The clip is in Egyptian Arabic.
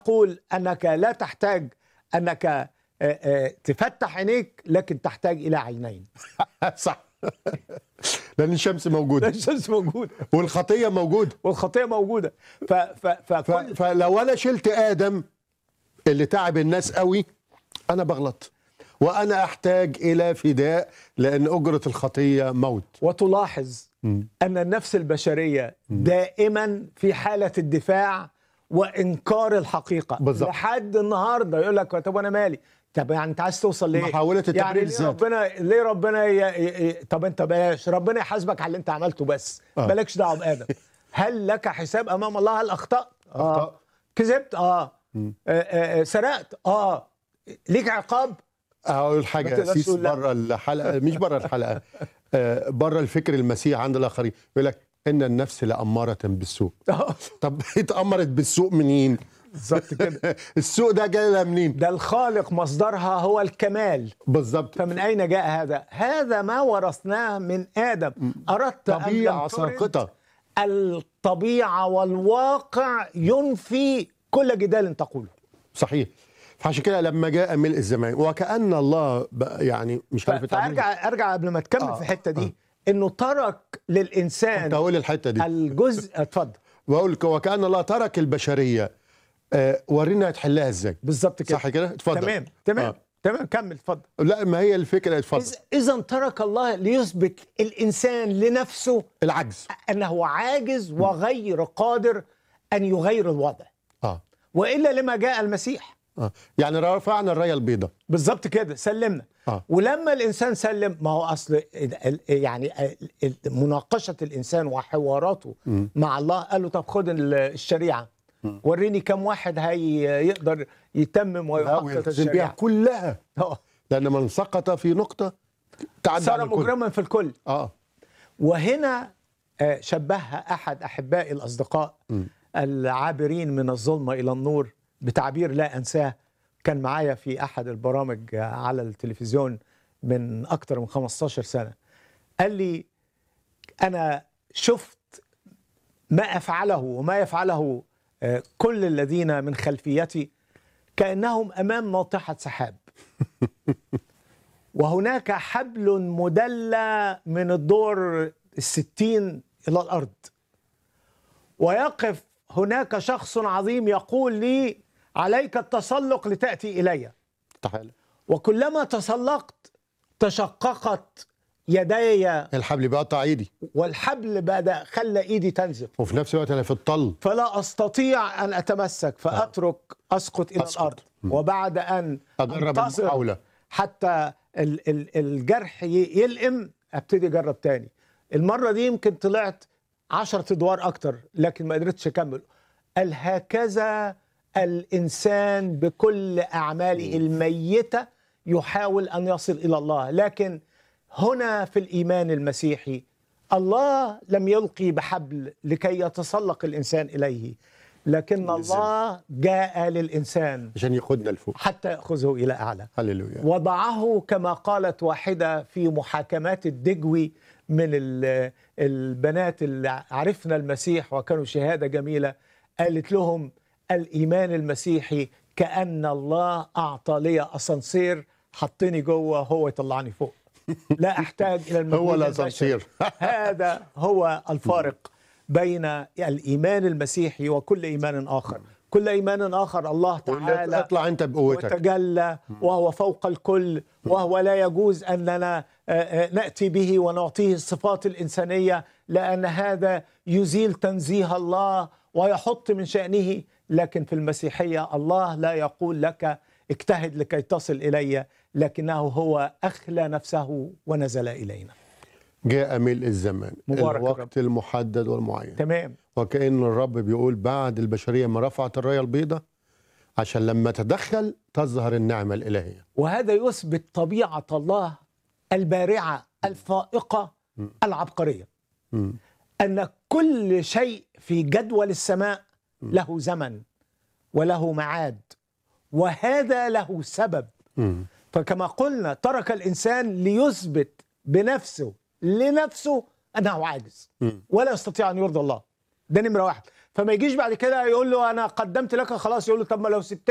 يقول انك لا تحتاج انك آه، آه، تفتح عينيك لكن تحتاج الى عينين صح لان الشمس موجوده الشمس موجوده والخطيه موجوده والخطيه موجوده ف ف ف... فكل فلو انا شلت ادم اللي تعب الناس قوي انا بغلط وانا احتاج الى فداء لان اجره الخطيه موت وتلاحظ ان النفس البشريه دائما في حاله الدفاع وانكار الحقيقه بالظبط. لحد النهارده يقول لك طب انا مالي طب يعني انت عايز توصل ليه محاولة التبرير يعني ليه الذاتي. ربنا ليه ربنا ي... ي... ي... طب انت بلاش ربنا يحاسبك على اللي انت عملته بس آه. مالكش دعوه بادم هل لك حساب امام الله هل اخطات أخطأت. كذبت اه, آه, آه سرقت اه ليك عقاب اقول ما حاجه تقدرش سيس تقول لا. بره الحلقه مش بره الحلقه آه، بره الفكر المسيح عند الاخرين يقول لك ان النفس لاماره بالسوء آه، طب اتامرت بالسوء منين بالظبط كده السوء ده جاي لها منين ده الخالق مصدرها هو الكمال بالظبط فمن أين جاء هذا؟ هذا ما ورثناه من آدم أردت أن طبيعه لم ترد ساقطه الطبيعة والواقع ينفي كل جدال تقوله صحيح فعشان كده لما جاء ملء الزمان وكأن الله بقى يعني مش ف- عارف التعبير. فأرجع أرجع قبل ما تكمل آه، في الحتة دي إنه ترك كنت للإنسان هقول الحته دي الجزء اتفضل واقول لك وكأن الله ترك البشريه آه، ورينا هتحلها ازاي بالظبط كده صح كده اتفضل تمام تمام آه. تمام كمل اتفضل لا ما هي الفكره اتفضل إذا ترك الله ليثبت الإنسان لنفسه العجز أنه عاجز وغير قادر أن يغير الوضع اه والا لما جاء المسيح اه يعني رفعنا الرايه البيضاء بالظبط كده سلمنا آه. ولما الانسان سلم ما هو اصل ال- ال- يعني ال- ال- مناقشه الانسان وحواراته مع الله قال له طب خد ال- الشريعه وريني كم واحد هي يقدر يتمم ويحقق ويلتزم بيها الشريعه كلها آه. لان من سقط في نقطه تعدى صار على الكل مجرما في الكل اه وهنا آه، شبهها احد احبائي الاصدقاء العابرين من الظلمه الى النور بتعبير لا انساه كان معايا في احد البرامج آه، على التلفزيون من اكثر من 15 سنه قال لي انا شفت ما افعله وما يفعله آه، كل الذين من خلفيتي كانهم امام ناطحه سحاب وهناك حبل مدلى من الدور الستين إلى الأرض ويقف هناك شخص عظيم يقول لي عليك التسلق لتأتي إلي تعالى وكلما تسلقت تشققت يدي الحبل بيقطع ايدي والحبل بدأ خلى إيدي تنزف وفي نفس الوقت انا في الطل فلا أستطيع أن أتمسك فأترك أسقط إلى أسقط. الأرض وبعد أن اجرب أنتصر المحاوله حتى ال ال الجرح ي- يلئم ابتدي اجرب تاني المره دي يمكن طلعت عشرة ادوار اكتر لكن ما قدرتش اكمل قال هكذا الانسان بكل اعماله الميته يحاول ان يصل الى الله لكن هنا في الايمان المسيحي الله لم يلقي بحبل لكي يتسلق الانسان اليه لكن الله جاء للانسان عشان ياخدنا لفوق حتى ياخذه الى اعلى هللويا وضعه كما قالت واحدة في محاكمات الدجوي من ال- البنات اللي عرفنا المسيح وكانوا شهادة جميلة قالت لهم الإيمان المسيحي كأن الله أعطى لي أسانسير حطني جوه هو يطلعني فوق لا أحتاج إلى المجهود هو البشري. الاسانسير هذا هو الفارق بين الإيمان المسيحي وكل إيمان آخر كل إيمان آخر الله تعالى اطلع انت بقوتك وتجلى وهو فوق الكل وهو لا يجوز أننا آه، آه، نأتي به ونعطيه الصفات الإنسانية لأن هذا يزيل تنزيه الله ويحط من شأنه لكن في المسيحية الله لا يقول لك اجتهد لكي تصل إلي لكنه هو أخلى نفسه ونزل إلينا جاء ملء الزمان مبارك الوقت المحدد والمعين تمام وكأن الرب بيقول بعد البشرية ما رفعت الراية البيضاء عشان لما تدخل تظهر النعمة الإلهية وهذا يثبت طبيعة الله البارعة الفائقة العبقرية مم. أن كل شيء في جدول السماء له زمن وله ميعاد وهذا له سبب مم. فكما قلنا ترك الإنسان ليثبت بنفسه لنفسه أنه عاجز مم. ولا يستطيع أن يرضي الله ده نمرة واحد فما يجيش بعد كده يقول له انا قدمت لك خلاص يقول له طب ما لو سبت